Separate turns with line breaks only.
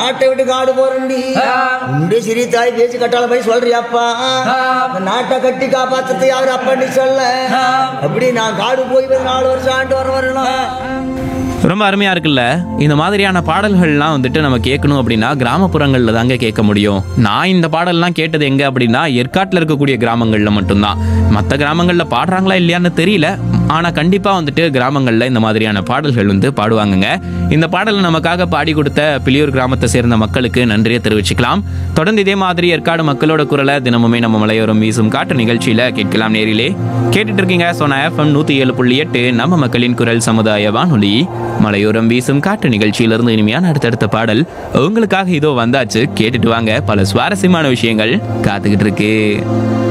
நாட்டை விட்டு காடு போறண்டி உண்டு சிறி தாய் பேச்சு கட்டால போய் சொல்றியாப்பா இந்த நாட்டை கட்டி காப்பாத்துறது யாரு அப்பன்னு சொல்ல அப்படி நான் காடு போய் ஒரு நாலு வருஷம் ஆண்டு வர வரணும்
ரொம்ப அருமையா இருக்குல்ல இந்த மாதிரியான பாடல்கள்லாம் வந்துட்டு நம்ம கேட்கணும் அப்படின்னா கிராமப்புறங்கள்ல தாங்க கேட்க முடியும் நான் இந்த பாடல்லாம் கேட்டது எங்க அப்படின்னா ஏற்காட்டில் இருக்கக்கூடிய கிராமங்கள்ல மட்டும்தான் மற்ற கிராமங்கள்ல பாடுறாங்களா இல்லையான்னு தெரியல ஆனா கண்டிப்பா வந்துட்டு கிராமங்கள்ல இந்த மாதிரியான பாடல்கள் வந்து பாடுவாங்கங்க இந்த பாடலை நமக்காக பாடி கொடுத்த பிளியூர் கிராமத்தை சேர்ந்த மக்களுக்கு நன்றியை தெரிவிச்சுக்கலாம் தொடர்ந்து இதே மாதிரி ஏற்காடு மக்களோட குரலை தினமுமே நம்ம மலையோரம் வீசும் காட்டு நிகழ்ச்சியில கேட்கலாம் நேரிலே கேட்டுட்டு இருக்கீங்க சோனா எஃப்எம் நூத்தி ஏழு புள்ளி எட்டு நம்ம மக்களின் குரல் சமுதாய வானொலி மலையோரம் வீசும் காட்டு நிகழ்ச்சியிலிருந்து இனிமையான அடுத்தடுத்த பாடல் உங்களுக்காக இதோ வந்தாச்சு கேட்டுட்டு வாங்க பல சுவாரஸ்யமான விஷயங்கள் காத்துக்கிட்டு இருக்கு